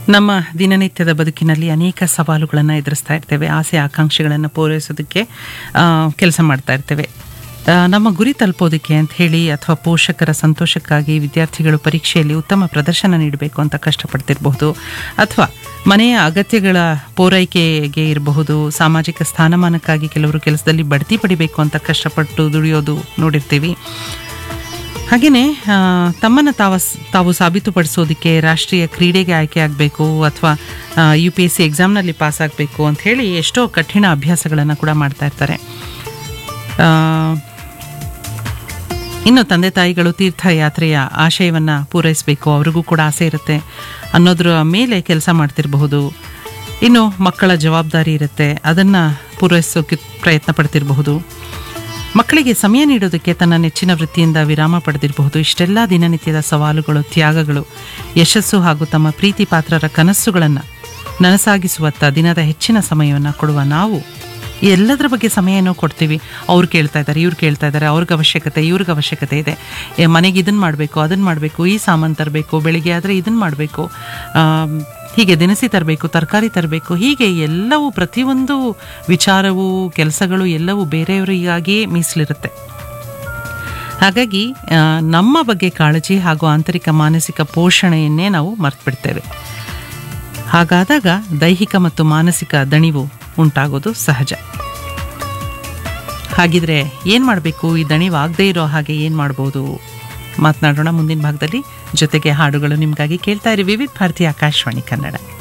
ನಮ್ಮ ದಿನನಿತ್ಯದ ಬದುಕಿನಲ್ಲಿ ಅನೇಕ ಸವಾಲುಗಳನ್ನು ಎದುರಿಸ್ತಾ ಇರ್ತೇವೆ ಆಸೆ ಆಕಾಂಕ್ಷೆಗಳನ್ನು ಪೂರೈಸೋದಕ್ಕೆ ಕೆಲಸ ಮಾಡ್ತಾ ಇರ್ತೇವೆ ಆ, ನಮ್ಮ ಗುರಿ ತಲುಪೋದಕ್ಕೆ ಅಂತ ಹೇಳಿ ಅಥವಾ ಪೋಷಕರ ಸಂತೋಷಕ್ಕಾಗಿ ವಿದ್ಯಾರ್ಥಿಗಳು ಪರೀಕ್ಷೆಯಲ್ಲಿ ಉತ್ತಮ ಪ್ರದರ್ಶನ ನೀಡಬೇಕು ಅಂತ ಕಷ್ಟಪಡ್ತಿರಬಹುದು ಅಥವಾ ಮನೆಯ ಅಗತ್ಯಗಳ ಪೂರೈಕೆಗೆ ಇರಬಹುದು ಸಾಮಾಜಿಕ ಸ್ಥಾನಮಾನಕ್ಕಾಗಿ ಕೆಲವರು ಕೆಲಸದಲ್ಲಿ ಬಡ್ತಿ ಪಡಿಬೇಕು ಅಂತ ಕಷ್ಟಪಟ್ಟು ದುಡಿಯೋದು ನೋಡಿರ್ತೀವಿ ಹಾಗೆಯೇ ತಮ್ಮನ್ನು ತಾವ ತಾವು ಸಾಬೀತುಪಡಿಸೋದಕ್ಕೆ ರಾಷ್ಟ್ರೀಯ ಕ್ರೀಡೆಗೆ ಆಯ್ಕೆ ಆಗಬೇಕು ಅಥವಾ ಯು ಪಿ ಎಸ್ ಸಿ ಎಕ್ಸಾಮ್ನಲ್ಲಿ ಪಾಸ್ ಆಗಬೇಕು ಅಂತ ಹೇಳಿ ಎಷ್ಟೋ ಕಠಿಣ ಅಭ್ಯಾಸಗಳನ್ನು ಕೂಡ ಮಾಡ್ತಾ ಇರ್ತಾರೆ ಆ, ಇನ್ನು ತಂದೆ ತಾಯಿಗಳು ತೀರ್ಥಯಾತ್ರೆಯ ಆಶಯವನ್ನು ಪೂರೈಸಬೇಕು ಅವ್ರಿಗೂ ಕೂಡ ಆಸೆ ಇರುತ್ತೆ ಅನ್ನೋದ್ರ ಮೇಲೆ ಕೆಲಸ ಮಾಡ್ತಿರಬಹುದು ಇನ್ನು ಮಕ್ಕಳ ಜವಾಬ್ದಾರಿ ಇರುತ್ತೆ ಅದನ್ನು ಪೂರೈಸೋಕೆ ಪ್ರಯತ್ನ ಪಡ್ತಿರಬಹುದು ಮಕ್ಕಳಿಗೆ ಸಮಯ ನೀಡೋದಕ್ಕೆ ತನ್ನ ನೆಚ್ಚಿನ ವೃತ್ತಿಯಿಂದ ವಿರಾಮ ಪಡೆದಿರಬಹುದು ಇಷ್ಟೆಲ್ಲ ದಿನನಿತ್ಯದ ಸವಾಲುಗಳು ತ್ಯಾಗಗಳು ಯಶಸ್ಸು ಹಾಗೂ ತಮ್ಮ ಪ್ರೀತಿ ಪಾತ್ರರ ಕನಸುಗಳನ್ನು ನನಸಾಗಿಸುವತ್ತ ದಿನದ ಹೆಚ್ಚಿನ ಸಮಯವನ್ನು ಕೊಡುವ ನಾವು ಈ ಎಲ್ಲದರ ಬಗ್ಗೆ ಸಮಯನೂ ಕೊಡ್ತೀವಿ ಅವ್ರು ಕೇಳ್ತಾ ಇದ್ದಾರೆ ಇವ್ರು ಕೇಳ್ತಾ ಇದ್ದಾರೆ ಅವ್ರಿಗೆ ಅವಶ್ಯಕತೆ ಇವ್ರಿಗೆ ಅವಶ್ಯಕತೆ ಇದೆ ಏ, ಮನೆಗೆ ಇದನ್ನು ಮಾಡಬೇಕು ಅದನ್ನು ಮಾಡಬೇಕು ಈ ಸಾಮಾನು ತರಬೇಕು ಬೆಳಿಗ್ಗೆ ಆದರೆ ಇದನ್ನು ಮಾಡಬೇಕು ಹೀಗೆ ದಿನಸಿ ತರಬೇಕು ತರಕಾರಿ ತರಬೇಕು ಹೀಗೆ ಎಲ್ಲವೂ ಪ್ರತಿಯೊಂದು ವಿಚಾರವು ಕೆಲಸಗಳು ಎಲ್ಲವೂ ಬೇರೆಯವರಿಗಾಗಿಯೇ ಮೀಸಲಿರುತ್ತೆ ಹಾಗಾಗಿ ಆ, ನಮ್ಮ ಬಗ್ಗೆ ಕಾಳಜಿ ಹಾಗೂ ಆಂತರಿಕ ಮಾನಸಿಕ ಪೋಷಣೆಯನ್ನೇ ನಾವು ಮರ್ತ್ಬಿಡ್ತೇವೆ ಹಾಗಾದಾಗ ದೈಹಿಕ ಮತ್ತು ಮಾನಸಿಕ ದಣಿವು ಉಂಟಾಗೋದು ಸಹಜ ಹಾಗಿದ್ರೆ ಏನು ಮಾಡಬೇಕು ಈ ದಣಿವಾಗದೇ ಇರೋ ಹಾಗೆ ಏನು ಮಾಡ್ಬೋದು ಮಾತನಾಡೋಣ ಮುಂದಿನ ಭಾಗದಲ್ಲಿ ಜೊತೆಗೆ ಹಾಡುಗಳು ನಿಮಗಾಗಿ ಕೇಳ್ತಾ ಇರಿ ವಿವಿಧ ಭಾರತಿ ಆಕಾಶವಾಣಿ ಕನ್ನಡ